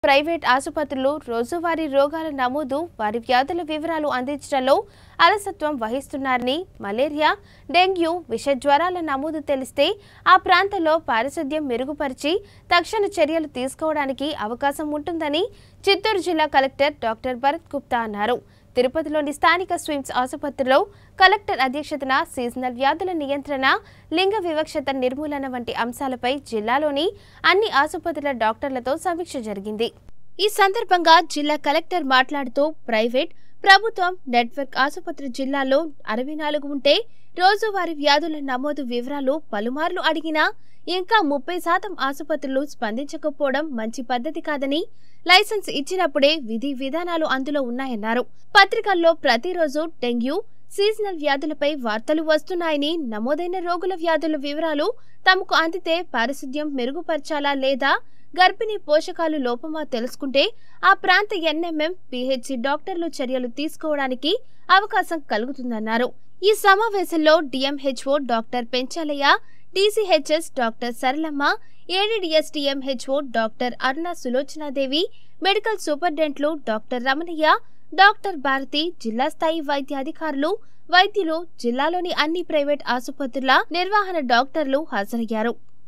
private ఆసుపత్రులు రోజువారీ రోగాల నమోదు వారి వ్యాధుల వివరాలు అందించడంలో అలసత్వం వహిస్తున్నారని మలేరియా డెంగ్యూ విష జ్వరాల నమోదు తెలిస్తే ఆ ప్రాంతంలో పారిశుద్ధ్యం మెరుగుపరిచి తక్షణ చర్యలు తీసుకోవడానికి అవకాశం ఉంటుందని చిత్తూరు జిల్లా కలెక్టర్ డాక్టర్ భరత్ గుప్తా అన్నారు తిరుపతిలోని స్థానిక స్విమ్స్ ఆసుపత్రిలో కలెక్టర్ అధ్యక్షతన సీజనల్ వ్యాధుల నియంత్రణ లింగ వివక్షత నిర్మూలన వంటి అంశాలపై జిల్లాలోని అన్ని ఆసుపత్రుల డాక్టర్లతో సమీక్ష జరిగింది ఈ సందర్భంగా జిల్లా కలెక్టర్ మాట్లాడుతూ ప్రైవేట్ ప్రభుత్వం నెట్వర్క్ ఆసుపత్రి జిల్లాలో అరవై నాలుగు ఉంటే రోజువారీ వ్యాధుల నమోదు వివరాలు పలుమార్లు అడిగినా ఇంకా ముప్పై శాతం ఆసుపత్రులు స్పందించకపోవడం మంచి పద్ధతి కాదని లైసెన్స్ ఇచ్చినప్పుడే విధి విధానాలు అందులో ఉన్నాయన్నారు పత్రికల్లో ప్రతిరోజు డెంగ్యూ సీజనల్ వ్యాధులపై వార్తలు వస్తున్నాయని నమోదైన రోగుల వ్యాధుల వివరాలు తమకు అందితే పారిశుద్ధ్యం మెరుగుపరచాలా లేదా గర్భిణీ పోషకాలు లోపమా తెలుసుకుంటే ఆ ప్రాంత ఎన్ఎంఎం పిహెచ్సి డాక్టర్లు చర్యలు తీసుకోవడానికి అవకాశం కలుగుతుందన్నారు ఈ సమావేశంలో D M H O doctor Penchalaiah D C H S doctor Saralamma A D D S D M H O doctor Aruna Sulochana Devi medical సూపరింటెండెంట్లు డాక్టర్ రమణయ్య డాక్టర్ భారతి జిల్లా స్థాయి వైద్య అధికారులు వైద్యులు జిల్లాలోని అన్ని ప్రైవేట్ ఆసుపత్రుల నిర్వహణ డాక్టర్లు హాజరయ్యారు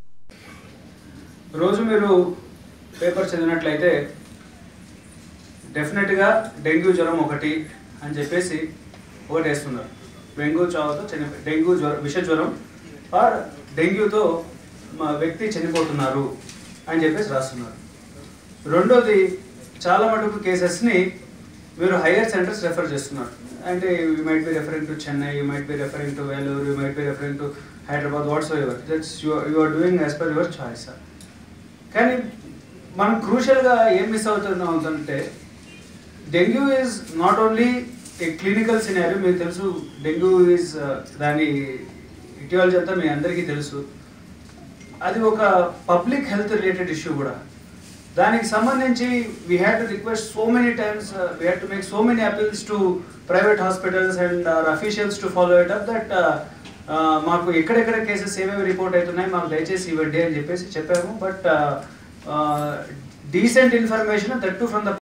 రోజు మీరు పేపర్ చదివినట్లయితే డెఫినెట్గా డెంగ్యూ జ్వరం ఒకటి అని చెప్పేసి ఒకటి వేస్తున్నారు డెంగ్యూ చావుతో చనిపో డెంగ్యూ జ్వరం విష జ్వరం ఆర్ డెంగ్యూతో మా వ్యక్తి చనిపోతున్నారు అని చెప్పేసి రాస్తున్నారు రెండోది చాలా మటుకు కేసెస్ని మీరు హయ్యర్ సెంటర్స్ రెఫర్ చేస్తున్నారు అంటే you might be referring to Chennai you might be referring to Vellore you might be referring to Hyderabad what's ever that's you are doing as per your choice sir కానీ మనం క్రూషియల్గా ఏం మిస్ అవుతున్నాం అంటే dengue is not only a clinical scenario మీకు తెలుసు dengue is దాని etiology అంతా మీ అందరికీ తెలుసు అది ఒక పబ్లిక్ హెల్త్ రిలేటెడ్ ఇష్యూ కూడా దానికి సంబంధించి we had to request so many times we had to make so many appeals to private hospitals and our officials to follow it up that మాకు ఎక్కడెక్కడ కేసెస్ ఏమేమి రిపోర్ట్ అవుతున్నాయి మాకు దయచేసి ఇవ్వండి అని చెప్పేసి చెప్పాము but decent information that to from the